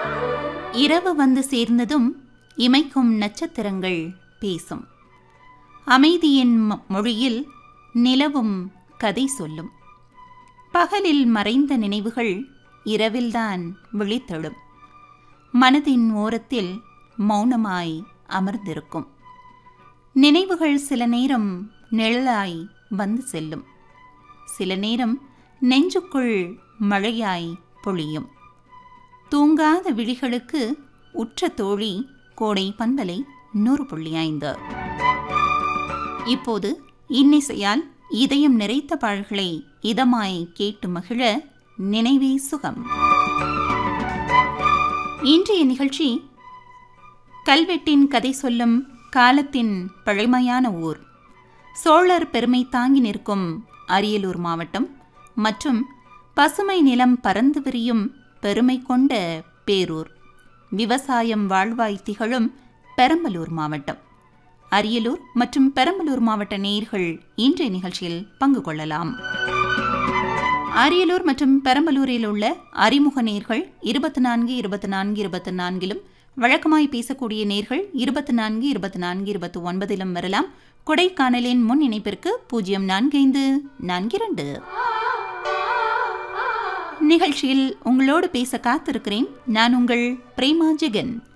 இரவு வந்து சேர்ந்ததும் இமைக்கும் நட்சத்திரங்கள் பேசும் அமைதியின் ம- மொழியில் நிலவும் கதை சொல்லும் பகலில் மறைந்த நினைவுகள் இரவில்தான் விழித்தெழும் மனதின் ஓரத்தில் மௌனமாய் அமர்ந்திருக்கும் நினைவுகள் சில நேரம் நிழலாய் வந்து செல்லும் சில நேரம் நெஞ்சுக்குள் மழையாய் பொழியும் தூங்காத விழிகளுக்கு உற்ற தோழி கோடை பந்தலை நூறு புள்ளி ஐந்து இப்போது இன்னிசையால் இதயம் நிறைத்த பாடல்களை இதமாய் கேட்டு மகிழ நினைவே சுகம் இன்றைய நிகழ்ச்சி கல்வெட்டின் கதை சொல்லும் காலத்தின் பழமையான ஊர் சோழர் பெருமை தாங்கி நிற்கும் அரியலூர் மாவட்டம் மற்றும் பசுமை நிலம் பறந்து விரியும் பெருமை கொண்ட பேரூர் விவசாயம் வாழ்வாய் திகழும் பெரம்பலூர் மாவட்டம் அரியலூர் மற்றும் பெரம்பலூர் மாவட்ட நேயர்கள் இன்றைய நிகழ்ச்சியில் பங்கு கொள்ளலாம் அரியலூர் மற்றும் பெரம்பலூரில் உள்ள அறிமுக நேர்கள் இருபத்தி நான்கு இருபத்தி நான்கு இருபத்தி நான்கிலும் வழக்கமாய் பேசக்கூடிய நேர்கள் இருபத்தி நான்கு இருபத்தி நான்கு இருபத்தி ஒன்பதிலும் வரலாம் கொடைக்கானலின் முன் இணைப்பிற்கு பூஜ்ஜியம் நான்கு ஐந்து நான்கு இரண்டு நிகழ்ச்சியில் உங்களோடு பேச காத்திருக்கிறேன் நான் உங்கள் பிரேமா ஜெகன்